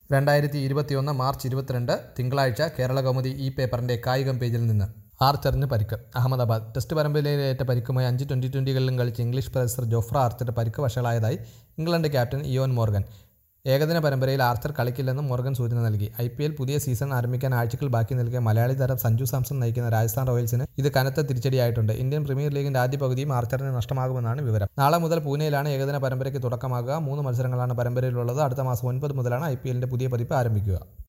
രണ്ടായിരത്തി ഇരുപത്തിയൊന്ന് മാർച്ച് ഇരുപത്തിരണ്ട് തിങ്കളാഴ്ച കേരള കൗമുദി ഈ പേപ്പറിന്റെ കായികം പേജിൽ നിന്ന് ആർച്ചറിന് പരിക്ക് അഹമ്മദാബാദ് ടെസ്റ്റ് പരമ്പരയിലേറ്റ പരിക്കുമായി അഞ്ച് ട്വന്റി ട്വന്റികളിലും കളിച്ച് ഇംഗ്ലീഷ് പേസർ ജോഫ്ര ആർച്ചറുടെ പരിക്ക് വഷളായതായി ഇംഗ്ലണ്ട് ക്യാപ്റ്റൻ ഇയോൻ മോർഗൻ ഏകദിന പരമ്പരയിൽ ആർച്ചർ കളിക്കില്ലെന്നും മോർഗൻ സൂചന നൽകി ഐ പി എൽ പുതിയ സീസൺ ആരംഭിക്കാൻ ആഴ്ചകൾ ബാക്കി നിൽക്കെ മലയാളി താരം സഞ്ജു സാംസൺ നയിക്കുന്ന രാജസ്ഥാൻ റോയൽസിന് ഇത് കനത്ത തിരിച്ചടിയായിട്ടുണ്ട് ഇന്ത്യൻ പ്രീമിയർ ലീഗിന്റെ ആദ്യ പകുതിയും ആർച്ചറിന് നഷ്ടമാകുമെന്നാണ് വിവരം നാളെ മുതൽ പൂനെയിലാണ് ഏകദിന പരമ്പരയ്ക്ക് തുടക്കമാകുക മൂന്ന് മത്സരങ്ങളാണ് പരമ്പരയിലുള്ളത് അടുത്ത മാസം ഒൻപത് മുതലാണ് ഐ പി എല്ലിന്റെ പുതിയ പതിപ്പ് ആരംഭിക്കുക